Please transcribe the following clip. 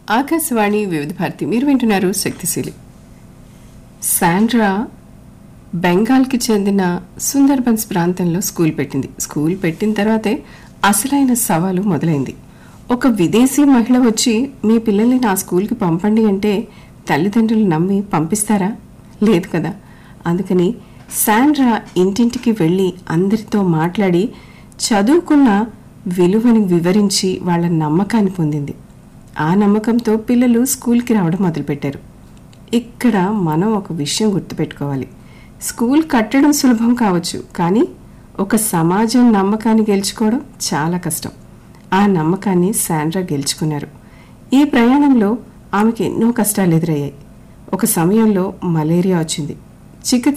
ఆకాశవాణి వివిధ భారతి మీరు వింటున్నారు శక్తిశీలి శాండ్రా బెంగాల్కి చెందిన సుందర్బన్స్ ప్రాంతంలో స్కూల్ పెట్టింది స్కూల్ పెట్టిన తర్వాతే అసలైన సవాలు మొదలైంది ఒక విదేశీ మహిళ వచ్చి మీ పిల్లల్ని నా స్కూల్కి పంపండి అంటే తల్లిదండ్రులు నమ్మి పంపిస్తారా లేదు కదా అందుకని శాండ్రా ఇంటింటికి వెళ్ళి అందరితో మాట్లాడి చదువుకున్న విలువని వివరించి వాళ్ళ నమ్మకాన్ని పొందింది ఆ నమ్మకంతో పిల్లలు స్కూల్కి రావడం మొదలుపెట్టారు ఇక్కడ మనం ఒక విషయం గుర్తుపెట్టుకోవాలి స్కూల్ కట్టడం సులభం కావచ్చు కానీ ఒక సమాజం నమ్మకాన్ని గెలుచుకోవడం చాలా కష్టం ఆ నమ్మకాన్ని శాండ్రా గెలుచుకున్నారు ఈ ప్రయాణంలో ఆమెకి ఎన్నో కష్టాలు ఎదురయ్యాయి ఒక సమయంలో మలేరియా వచ్చింది చికిత్స